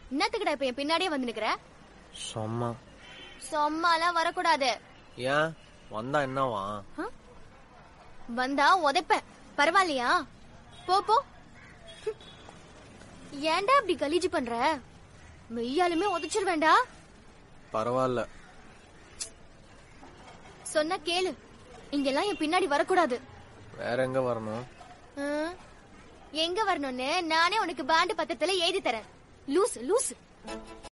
என்னத்துக்குடா இப்ப என் பின்னாடியே வந்து நிக்கிற சும்மா சும்மாலாம் வரக்கூடாது ஏன் வந்தா என்னவா வந்தா உதைப்பேன் பரவாயில்லையா போ போ ஹம். ஏன்டா இப்படி கலீஜு பண்ற மெய்யாலுமே உதைச்சிருவேண்டா பரவாயில்ல சொன்னா கேளு இங்கெல்லாம் என் பின்னாடி வரக்கூடாது வேற எங்க வரணும் ஆ? எங்க வரணும்னு நானே உனக்கு பாண்டு பத்திரத்துல எழுதி தரேன் லூஸ் லூஸ்